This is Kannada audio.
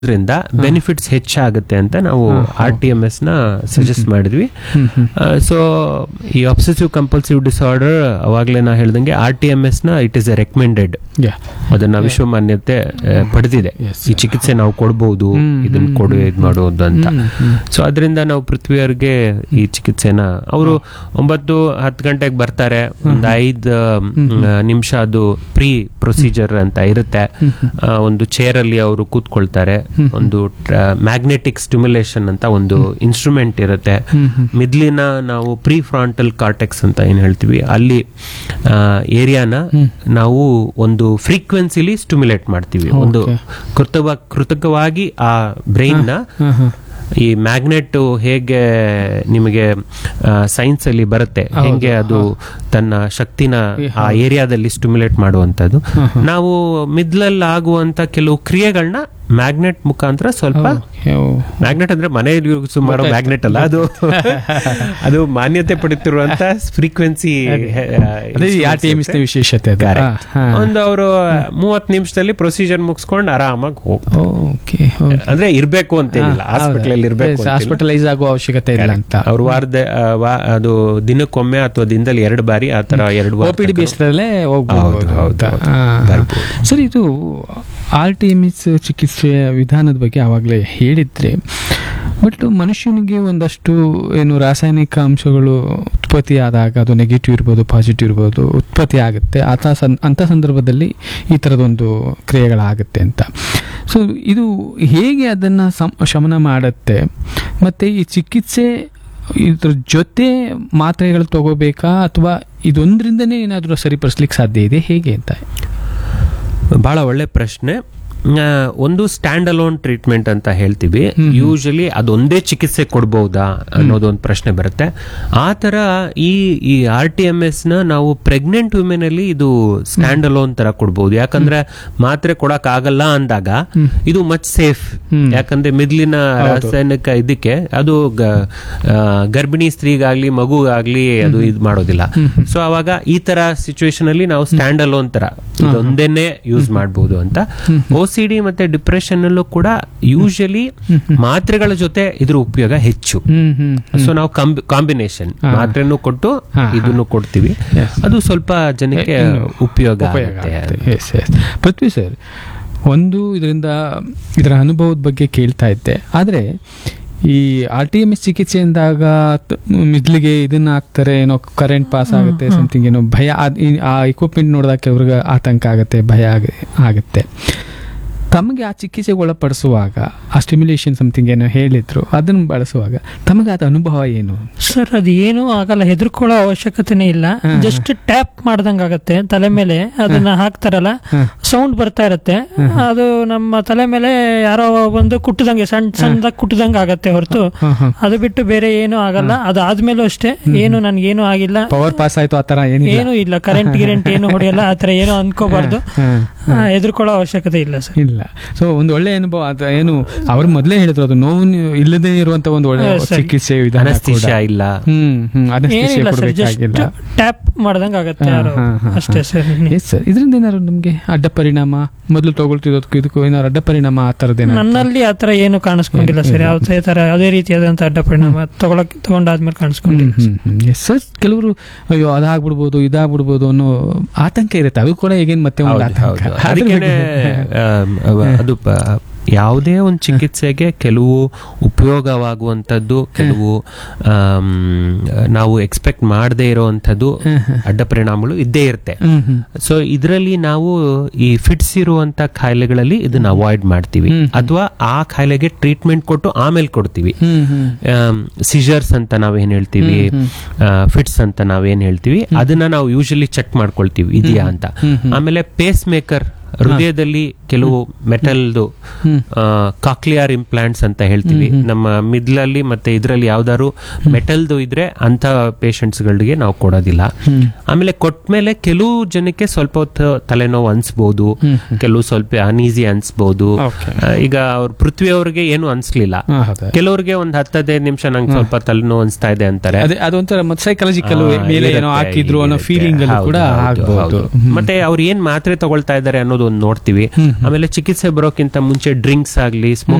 ದ್ರಿಂದ ಬೆನಿಫಿಟ್ಸ್ ಹೆಚ್ಚಾಗುತ್ತೆ ಅಂತ ನಾವು ಆರ್ ಟಿ ಎಂ ಎಸ್ ನ ಸಜೆಸ್ಟ್ ಮಾಡಿದ್ವಿ ಸೊ ಈ ಅಬ್ಸೆಸಿವ್ ಕಂಪಲ್ಸಿವ್ ಡಿಸಾರ್ಡರ್ ಅವಾಗಲೇ ನಾ ಹೇಳ್ದಂಗೆ ಆರ್ ಟಿ ಎಂ ಎಸ್ ನ ಇಟ್ ಇಸ್ ಎ ರೆಕಮೆಂಡೆಡ್ ಯಾ ಅದನ್ನ ವಿಶ್ವ ಮಾನ್ಯತೆ ಆ, ಪಡೆದಿದೆ Yes, ಈ ಚಿಕಿತ್ಸೆ ನಾವು ಕೊಡ್ಬೋದು ಇದನ್ನ ಕೊಡು ಇದು ಮಾಡೋದು ಅಂತ ಸೊ ಅದರಿಂದ ನಾವು ಪೃಥ್ವಿಯವ್ರಿಗೆ ಈ ಚಿಕಿತ್ಸೆನ ಅವರು ಒಂಬತ್ತು ಹತ್ತು ಗಂಟೆಗೆ ಬರ್ತಾರೆ ಒಂದು ಐದು ನಿಮಿಷ ಅದು ಪ್ರೀ ಪ್ರೊಸೀಜರ್ ಅಂತ ಇರುತ್ತೆ ಆ, ಒಂದು ಚೇರ್ ಅಲ್ಲಿ ಅವರು ಕೂತ್ಕೊಳ್ತಾರೆ ಒಂದು ಮ್ಯಾಗ್ನೆಟಿಕ್ ಸ್ಟಿಮ್ಯುಲೇಷನ್ ಅಂತ ಒಂದು ಇನ್ಸ್ಟ್ರೂಮೆಂಟ್ ಇರುತ್ತೆ ಮಿದ್ಲಿನ ನಾವು ಪ್ರೀ ಫ್ರಾಂಟಲ್ ಕಾರ್ಟೆಕ್ಸ್ ಅಂತ ಏನ್ ಹೇಳ್ತೀವಿ ಅಲ್ಲಿ ಏರಿಯಾನ ನಾವು ಒಂದು ಫ್ರೀಕ್ವೆನ್ಸಿಲಿ ಸ್ಟಿಮ್ಯುಲೇಟ್ ಮಾಡ್ತೀವಿ ಒಂದು ಕೃತವ ಕೃತಕವಾಗಿ ಆ ಬ್ರೈನ್ ನ ಈ ಮ್ಯಾಗ್ನೆಟ್ ಹೇಗೆ ನಿಮಗೆ ಸೈನ್ಸ್ ಅಲ್ಲಿ ಬರುತ್ತೆ ಹೆಂಗೆ ಅದು ತನ್ನ ಶಕ್ತಿನ ಆ ಏರಿಯಾದಲ್ಲಿ ಸ್ಟಿಮ್ಯುಲೇಟ್ ಮಾಡುವಂತದ್ದು ನಾವು ಮಿದ್ಲಲ್ಲಿ ಆಗುವಂತ ಕೆಲವು ಕ್ರಿಯೆಗಳನ್ನ ಮ್ಯಾಗ್ನೆಟ್ ಮುಖಾಂತರ ಸ್ವಲ್ಪ ಮ್ಯಾಗ್ನೆಟ್ ಅಂದ್ರೆ ಮನೆಯಲ್ಲಿ ಸುಮಾರು ಮ್ಯಾಗ್ನೆಟ್ ಅಲ್ಲ ಅದು ಅದು ಮಾನ್ಯತೆ ಪಡೆಯುತ್ತಿರುವಂತ ಫ್ರೀಕ್ವೆನ್ಸಿ ಅದೇ ಆರ್ ಟಿ ಎಮ್ ವಿಶೇಷತೆ ಅದು Correct. ಒಂದು ಅವರು ಮೂವತ್ ನಿಮಿಷದಲ್ಲಿ ಪ್ರೊಸೀಜರ್ ಮುಗಿಸ್ಕೊಂಡು ಆರಾಮಾಗಿ ಹೋಗ್ ಓಕೆ ಅಂದ್ರೆ ಇರ್ಬೇಕು ಅಂತೇನಿಲ್ಲ ಹಾಸ್ಪಿಟಲ್ ಅಲ್ಲಿ ಇರ್ಬೇಕು ಅಂತಿಲ್ಲ. ಹಾಸ್ಪಿಟಲೈಸ್ ಆಗುವ ಅವಶ್ಯಕತೆ ಇಲ್ಲ ಅಂತ ಅವ್ರು ವಾರದ ಆ, ವಾ- ಅದು ದಿನಕ್ಕೊಮ್ಮೆ ಅಥವಾ ದಿನದಲ್ಲಿ ಎರಡು ಬಾರಿ ಆ ತರ ಎರಡು ಒ ವಾರ ಪಿ ಡಿ ಬೇಸ್ಡಲ್ಲೇ ಹೋಗ್ಬೋದು ಹೌದು, ಹೌದು, ಅಂತ. ಹೌದು. ಆ. ಬರ್ಬೋದು. ಸರ್ ಇದು ಆರ್ ಟಿ ಎಮ್ ಎಸ್ ಚಿಕಿತ್ಸೆಯ ವಿಧಾನದ ಬಗ್ಗೆ ಆವಾಗಲೇ ಹೇಳಿದ್ರೆ ಬಟ್ ಮನುಷ್ಯನಿಗೆ ಒಂದಷ್ಟು ಏನು ರಾಸಾಯನಿಕ ಅಂಶಗಳು ಉತ್ಪತ್ತಿ ಆದಾಗ ಅದು ನೆಗೆಟಿವ್ ಇರ್ಬೋದು ಪಾಸಿಟಿವ್ ಇರ್ಬೋದು ಉತ್ಪತ್ತಿ ಆಗುತ್ತೆ ಆತ ಸಂ ಅಂಥ ಸಂದರ್ಭದಲ್ಲಿ ಈ ಥರದೊಂದು ಕ್ರಿಯೆಗಳಾಗುತ್ತೆ ಅಂತ ಸೊ ಇದು ಹೇಗೆ ಅದನ್ನು ಸಂ ಶಮನ ಮಾಡುತ್ತೆ ಮತ್ತು ಈ ಚಿಕಿತ್ಸೆ ಇದ್ರ ಜೊತೆ ಮಾತ್ರೆಗಳು ತಗೋಬೇಕಾ ಅಥವಾ ಇದೊಂದರಿಂದನೇ ಏನಾದರೂ ಸರಿಪಡಿಸ್ಲಿಕ್ಕೆ ಸಾಧ್ಯ ಇದೆ ಹೇಗೆ ಅಂತ ಬಹಳ ಒಳ್ಳೆ ಪ್ರಶ್ನೆ ಆ, ಒಂದು ಸ್ಟ್ಯಾಂಡ್ ಅಲೋನ್ ಟ್ರೀಟ್ಮೆಂಟ್ ಅಂತ ಹೇಳ್ತೀವಿ ಯೂಶಲಿ ಅದೊಂದೇ ಚಿಕಿತ್ಸೆ ಕೊಡ್ಬೋದಾ ಅನ್ನೋದು ಒಂದು ಪ್ರಶ್ನೆ ಬರುತ್ತೆ ಆ ತರ ಈ ಈ ಆರ್ ಟಿ ಎಂ ಎಸ್ ನ ನಾವು ಪ್ರೆಗ್ನೆಂಟ್ ವುಮೆನ್ ಅಲ್ಲಿ ಇದು ಸ್ಟ್ಯಾಂಡ್ ಅಲೋನ್ ತರ ಕೊಡ್ಬೋದು ಯಾಕಂದ್ರೆ ಮಾತ್ರೆ ಕೊಡಕ್ ಆಗಲ್ಲ ಅಂದಾಗ ಇದು ಮಚ್ ಸೇಫ್ ಯಾಕಂದ್ರೆ ಮಿದ್ಲಿನ ರಾಸಾಯನಿಕ ಇದಕ್ಕೆ ಅದು ಗ- ಆ, ಗರ್ಭಿಣಿ ಸ್ತ್ರೀಗಾಗ್ಲಿ ಮಗುಗಾಗ್ಲಿ ಅದು ಇದು ಮಾಡೋದಿಲ್ಲ ಸೊ ಅವಾಗ ಈ ತರ ಸಿಚುವೇಶನ್ ಅಲ್ಲಿ ನಾವು ಸ್ಟ್ಯಾಂಡ್ ಅಲೋನ್ ತರ ಇದೊಂದೇನೆ ಯೂಸ್ ಮಾಡಬಹುದು ಅಂತ ಓ ಸಿ ಡಿ ಮತ್ತೆ ಡಿಪ್ರೆಷನ್ ಅಲ್ಲೂ ಕೂಡ ಯೂಶಲಿ ಮಾತ್ರೆಗಳ ಜೊತೆ ಇದ್ರ ಉಪಯೋಗ ಹೆಚ್ಚು ಹ್ಮ್ ಹ್ಮ್ ಸೊ ನಾವು ಕಾಂಬಿನೇಷನ್ ಮಾತ್ರೆನೂ ಕೊಟ್ಟು ಇದನ್ನು ಕೊಡ್ತೀವಿ ಅದು ಸ್ವಲ್ಪ ಜನಕ್ಕೆ ಉಪಯೋಗ ಉಪಯೋಗ ಆಗುತ್ತೆ ಆಗುತ್ತೆ ಎಸ್ ಎಸ್ ಪೃಥ್ವಿ ಸರ್ ಒಂದು ಇದರಿಂದ ಇದರ ಅನುಭವದ ಬಗ್ಗೆ ಕೇಳ್ತಾ ಇದ್ದೆ ಆದರೆ ಈ ಆರ್ ಟಿ ಎಮ್ ಎಸ್ ಚಿಕಿತ್ಸೆಯಿಂದಾಗ ತ- ಮಿದ್ಲಿಗೆ ಇದನ್ನ ಹಾಕ್ತಾರೆ ಏನೋ ಕರೆಂಟ್ ಪಾಸ್ ಆಗುತ್ತೆ ಸಮಥಿಂಗ್ ಏನೋ ಭಯ ಅದ್- ಈ- ಆ ಇಕ್ವಿಪ್ಮೆಂಟ್ ನೋಡಿದಾಗ ಅವ್ರಿಗೆ ಆತಂಕ ಆಗುತ್ತೆ ಭಯ ಆಗ- ಆಗುತ್ತೆ ತಮಗೆ ಆ ಚಿಕಿತ್ಸೆಗೆ ಒಳಪಡಿಸುವಾಗ ಆ ಸ್ಟಿಮ್ಯುಲೇಷನ್ ಸಮಥಿಂಗ್ ಏನೋ ಹೇಳಿದ್ರು ಅದನ್ನು ಬಳಸುವಾಗ ತಮಗೆ ಅದ ಅನುಭವ ಏನು ಸರ್ ಅದು ಏನೂ ಆಗಲ್ಲ ಹೆದರ್ಕೊಳ್ಳೋ ಅವಶ್ಯಕತೆನೇ ಇಲ್ಲ ಜಸ್ಟ್ ಟ್ಯಾಪ್ ಮಾಡ್ದಂಗ್ ಆಗತ್ತೆ ತಲೆ ಮೇಲೆ ಅದನ್ನ ಹಾಕ್ತಾರಲ್ಲ ಸೌಂಡ್ ಬರ್ತಾ ಇರತ್ತೆ ಅದು ನಮ್ಮ ತಲೆ ಮೇಲೆ ಯಾರೋ ಒಂದು ಕುಟ್ಟದಂಗೆ ಸಣ್ಣ ಸಣ್ಣದಾಗಿ ಕುಟ್ಟದಂಗೆ ಆಗತ್ತೆ ಹೊರತು ಅದು ಬಿಟ್ಟು ಬೇರೆ ಏನೂ ಆಗಲ್ಲ ಅದಾದ್ಮೇಲೂ ಅಷ್ಟೇ ಏನು ನನ್ಗೇನು ಆಗಿಲ್ಲ ಪವರ್ ಪಾಸ್ ಆಯ್ತು ಆ ಥರ ಏನಿಲ್ಲ ಏನು ಇಲ್ಲ ಕರೆಂಟ್ ಗಿರೆಂಟ್ ಏನು ಹೊಡೆಯಲ್ಲ ಆತರ ಏನು ಅನ್ಕೋಬಾರ್ದು ಹೆದರ್ಕೊಳ್ಳೋ ಅವಶ್ಯಕತೆ ಇಲ್ಲ ಸರ್ ಇಲ್ಲ ಸೊ ಒಂದು ಒಳ್ಳೆ ಅನುಭವ ಅದು ಏನು ಅವ್ರು ಮೊದಲೇ ಹೇಳಿದ್ರು ಅದು ನೋವು ನಿ- ಇಲ್ಲದೇ ಇರುವಂತ ಒಂದು ಒಳ್ಳೆ ಹಾ, ಸರಿ. ಚಿಕಿತ್ಸೆ ವಿಧಾನ ಕೂಡ. ಅನಸ್ತಿಷ್ಯ ಇಲ್ಲ ಹ್ಮ್ ಹ್ಮ್ ಅನಸ್ತೇಶಿಯ ಏನಿಲ್ಲ ಸರ್ ಜಸ್ಟ್ ಕೊಡ್ಬೇಕಾಗಿಲ್ಲ ಟ್ಯಾಪ್ ಮಾಡ್ದಂಗ್ ಆಗತ್ತೆ ಹಾ, ಯಾರೋ ಹಾ, ಹಾ, ಅಷ್ಟೇ ಸರ್ ಎಸ್ ಸರ್ ಇದರಿಂದ ಏನಾದ್ರು ನಮ್ಗೆ ಅಡ್ಡ ಪರಿಣಾಮ ಮೊದಲು ತಗೊಳ್ತಿರೋದಕ್ಕೂ ಇದಕ್ಕೂ ಏನಾದ್ರು ಅಡ್ಡ ಪರಿಣಾಮ ಆ ಥರದ್ದೇನ ನನ್ನಲ್ಲಿ ಆತರ ಏನು ಕಾಣಿಸ್ಕೊಂಡಿಲ್ಲ ಸರ್ ಯಾವುದೇ ತರ ಯಾವುದೇ ರೀತಿಯಾದಂತ ಅಡ್ಡ ಪರಿಣಾಮ ತಗೊಳಕ್ ತಗೊಂಡಾದ್ಮೇಲೆ ಕಾಣಿಸ್ಕೊಂಡಿಲ್ಲ ಹ್ಮ್ ಹ್ಮ್ ಎಸ್ ಸರ್ ಕೆಲವರು ಅಯ್ಯೋ ಅದಾಗ್ಬಿಡ್ಬೋದು ಇದಾಗ್ಬಿಡ್ಬೋದು ಅನ್ನೋ ಆತಂಕ ಇರುತ್ತೆ ಅದು ಕೂಡ ಈಗೇನು ಮತ್ತೆ ಒಂದು ಹೌದು, ಆತಂಕ ಹೌದು. ಅದ್ರ ಅದಕ್ಕೇನೆ ಬಗ್ಗೆ- ಆಮ್, ಅವ- ಅದು ಪ- ಯಾವುದೇ ಒಂದು ಚಿಕಿತ್ಸೆಗೆ ಕೆಲವು ಉಪಯೋಗವಾಗುವಂಥದ್ದು ಕೆಲವು ಆಮ್, ನಾವು ಎಕ್ಸ್ಪೆಕ್ಟ್ ಮಾಡದೇ ಇರುವಂಥದ್ದು ಅಡ್ಡ ಪರಿಣಾಮಗಳು ಇದ್ದೇ ಇರುತ್ತೆ ಹ್ಮ್ ಹ್ಮ್ ಸೊ ಇದರಲ್ಲಿ ನಾವು ಈ ಫಿಟ್ಸ್ ಇರುವಂತ ಕಾಯಿಲೆಗಳಲ್ಲಿ ಇದನ್ನ ಅವಾಯ್ಡ್ ಮಾಡ್ತೀವಿ ಅಥವಾ ಆ ಕಾಯಿಲೆಗೆ ಟ್ರೀಟ್ಮೆಂಟ್ ಕೊಟ್ಟು ಆಮೇಲೆ ಕೊಡ್ತೀವಿ ಹ್ಮ್ ಹ್ಮ್ ಸಿಜರ್ಸ್ ಅಂತ ನಾವೇನ್ ಹೇಳ್ತೀವಿ ಫಿಟ್ಸ್ ಅಂತ ನಾವೇನ್ ಹೇಳ್ತೀವಿ ಅದನ್ನ ನಾವು ಯೂಶಲಿ ಚೆಕ್ ಮಾಡ್ಕೊಳ್ತೀವಿ ಇದೆಯಾ ಅಂತ ಆಮೇಲೆ ಪೇಸ್ ಮೇಕರ್ ಹೃದಯದಲ್ಲಿ ಕೆಲವು ಮೆಟಲ್ದು ಕಾಕ್ಲಿಯರ್ ಇಂಪ್ಲಾಂಟ್ಸ್ ಅಂತ ಹೇಳ್ತೀವಿ ನಮ್ಮ ಮಿದ್ಲಲ್ಲಿ ಮತ್ತೆ ಇದರಲ್ಲಿ ಯಾವ್ದಾದ್ರು ಮೆಟಲ್ದು ಇದ್ರೆ ಅಂತ ಗಳಿಗೆ ನಾವು ಕೊಡೋದಿಲ್ಲ ಆಮೇಲೆ ಕೊಟ್ಮೇಲೆ ಕೆಲವು ಜನಕ್ಕೆ ಸ್ವಲ್ಪ ಹೊತ್ತು ತಲೆನೋವು ಅನ್ಸ್ಬೋದು ಕೆಲವು ಸ್ವಲ್ಪ ಅನೀಸಿ ಅನ್ಸ್ಬೋದು Okay. ಆ, ಈಗ ಅವ್ರ ಪೃಥ್ವಿ ಅವ್ರಿಗೆ ಏನು ಅನ್ಸ್ಲಿಲ್ಲ ಹಾ, ಹೌದಾ? ಕೆಲವ್ರಿಗೆ ಒಂದ್ ಹತ್ತದೈದು ನಿಮಿಷ ನಂಗೆ ಸ್ವಲ್ಪ ತಲೆನೋವು ಅನ್ಸ್ತಾ ಇದೆ ಅಂತಾರೆ ಅದೇ ಅದೊಂಥರ ಮತ್ತೆ ಸೈಕಲಾಜಿಕಲ್ ಆ, ಮೇಲೆ ಏನೋ ಇರುತ್ತೆ, ಹಾಕಿದ್ರು ಅನ್ನೋ ಇರುತ್ತೆ. ಫೀಲಿಂಗ್ ಅಲ್ಲಿ ಹೌದು, ಕೂಡ ಹೌದು, ಆಗ್ಬಹುದು ಹೌದು. ಮತ್ತೆ ಅವ್ರು ಏನ್ ಮಾತ್ರೆ ತಗೊಳ್ತಾ ಇದ್ದಾರೆ ಅನ್ನೋದು ಅನ್ನೋದು ಒಂದು ನೋಡ್ತೀವಿ ಆಮೇಲೆ ಚಿಕಿತ್ಸೆ ಬರೋಕ್ಕಿಂತ ಮುಂಚೆ ಡ್ರಿಂಕ್ಸ್ ಆಗ್ಲಿ ಸ್ಮೋಕ್